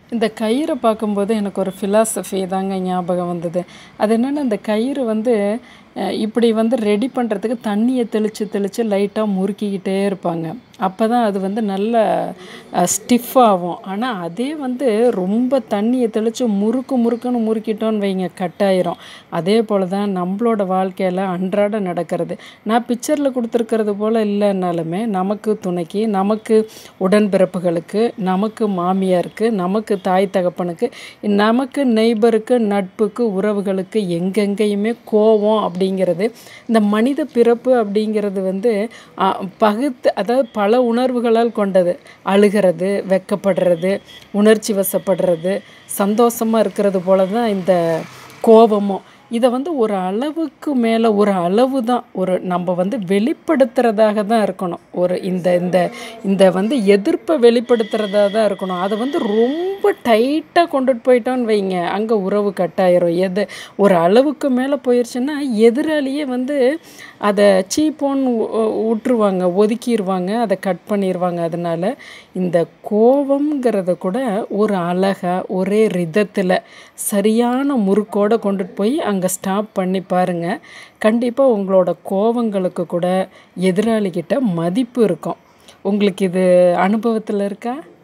இந்த கயிறை பார்க்கும்போது எனக்கு ஒரு ஃபிலாசபி தாங்க ஞாபகம் வந்தது அது என்னென்னா இந்த கயிறு வந்து அஹ், இப்படி வந்து ரெடி பண்ணுறதுக்கு தண்ணியை தெளித்து தெளித்து லைட்டாக முறுக்கிக்கிட்டே இருப்பாங்க அப்போ தான் அது வந்து நல்ல ஸ்டிஃப் ஆகும் ஆனால் அதே வந்து ரொம்ப தண்ணியை தெளித்து முறுக்கு முறுக்குன்னு முறுக்கிட்டோன்னு வைங்க கட்டாயிரும் அதே போல் தான் நம்மளோட வாழ்க்கையில் அன்றாட நடக்கிறது நான் பிக்சரில் கொடுத்துருக்கிறது போல் இல்லைன்னாலுமே நமக்கு துணைக்கு நமக்கு உடன்பிறப்புகளுக்கு நமக்கு மாமியாருக்கு நமக்கு தாய் தகப்பனுக்கு நமக்கு நெய்பருக்கு நட்புக்கு உறவுகளுக்கு எங்கெங்கேயுமே கோவம் அப்படிங்கிறது இந்த மனித பிறப்பு அப்படிங்கிறது வந்து ஆ, பகுத்து அதாவது பல உணர்வுகளால் கொண்டது அழுகிறது வெக்கப்படுறது உணர்ச்சி வசப்படுறது சந்தோஷமாக இருக்கிறது போல தான் இந்த கோபமும் இதை வந்து ஒரு அளவுக்கு மேலே ஒரு அளவு தான் ஒரு நம்ம வந்து வெளிப்படுத்துகிறதாக தான் இருக்கணும் ஒரு இந்த இந்த இந்த வந்து எதிர்ப்பை வெளிப்படுத்துகிறதா தான் இருக்கணும் அதை வந்து ரொம்ப டைட்டாக கொண்டுட்டு போயிட்டோன்னு வைங்க அங்கே உறவு கட்டாயிரும் எது ஒரு அளவுக்கு மேலே போயிடுச்சுன்னா எதிராளியே வந்து அதை சீப்போன்னு விட்டுருவாங்க ஒதுக்கிடுவாங்க அதை கட் பண்ணிடுவாங்க அதனால இந்த கோபம்ங்கிறத கூட ஒரு அழகாக ஒரே ரிதத்தில் சரியான முறுக்கோட கொண்டுட்டு போய் அங்கே ஸ்டாப் பண்ணி பாருங்கள் கண்டிப்பாக உங்களோட கோவங்களுக்கு கூட எதிராளிகிட்ட மதிப்பு இருக்கும் உங்களுக்கு இது அனுபவத்தில் இருக்கா